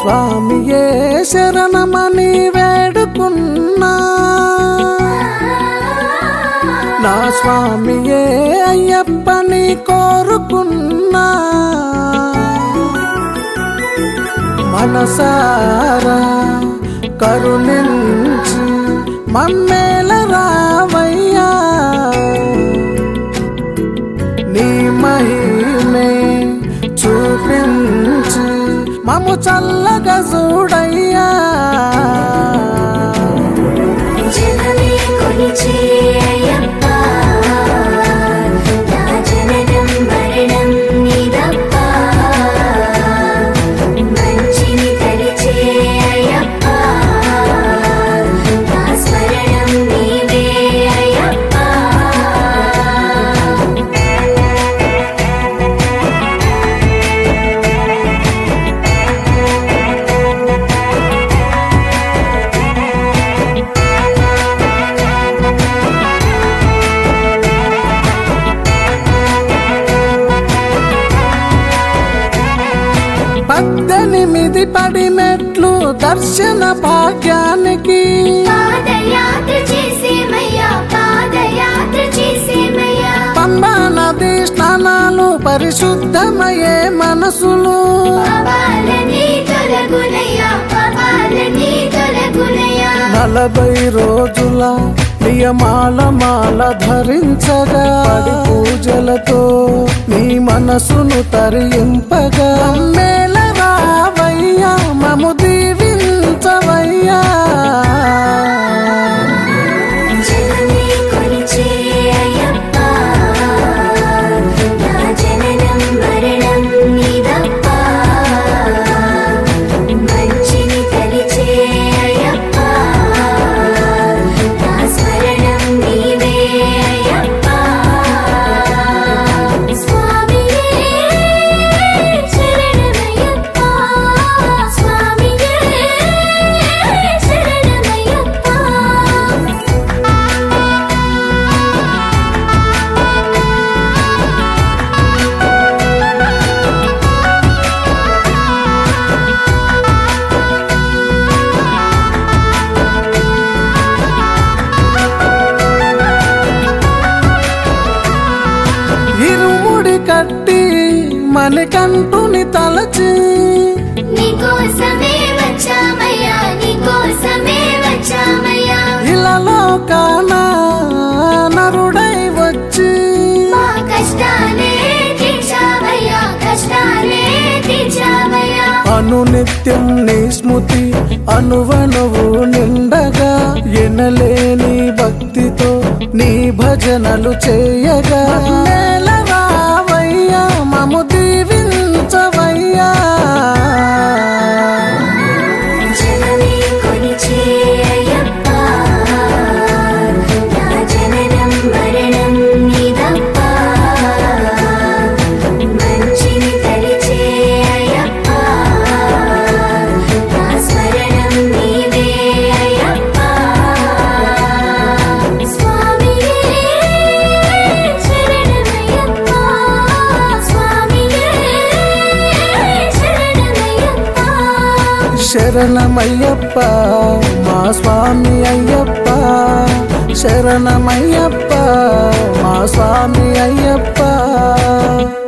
స్వామియే శరణమని వేడుకున్నా నా స్వామియే అయ్యప్పని కోరుకున్నా మనసారా కరుణించి మమ్మేల రావయ్యా నీ మహిమే చూపించి మము చల్లగా చూడయ్యా జనమే కొలిచే అయ్యప్ప నా జననం మరణం నీదప్ప మంచిని తలిచే అయ్యప్ప నా స్మరణం నీవే అయ్యప్ప పద్దెనిమిది పడి మెట్లు దర్శన భాగ్యానికి పాదయాత్ర చేసేమయ్యా పాదయాత్ర చేసేమయ్యా పంబా నది స్నానాలు పరిశుద్ధమయ్యే మనసులు పాపాలని తొలగునయ్యా పాపాలని తొలగునయ్యా నలభై రోజుల నియమాల మాల ధరించగా పడి పూజలతో నీ మనసును తరింపగా మేల రావయ్యా మము దీవించవయ్యా జనమే కొలిచే అయ్యప్ప నా జననం మరణం నీదప్ప మంచిని తలిచే అయ్యప్ప నా స్మరణం నీవే అయ్యప్ప స్వామియే శరణమయ్యప్ప స్వామియే శరణమయ్యప్ప ఇరుముడి కట్టి మణికంఠుని తలచి నీకోసమే వచ్చామయ్యా నీకోసమే వచ్చామయ్యా ఇలలో కానా నరుడై వచ్చి మా కష్టాలే తీర్చావయ్యా కష్టాలే తీర్చావయ్యా అనునిత్యం నీ స్మృతి అనువనువు నిండగా ఎనలేని భక్తితో నీ భజనలు చేయగా నేల రావయ్యా మము దీవించవయ్యా జనమే కొలిచే అయ్యప్ప నా జననం మరణం నీదప్ప మంచిని తలిచే అయ్యప్ప నా స్మరణం నీవే అయ్యప్ప స్వామియే శరణమయ్యప్ప స్వామియే శరణమయ్యప్ప శరణమయ్యప్ప మా స్వామి అయ్యప్ప శరణమయ్యప్ప మా స్వామి అయ్యప్ప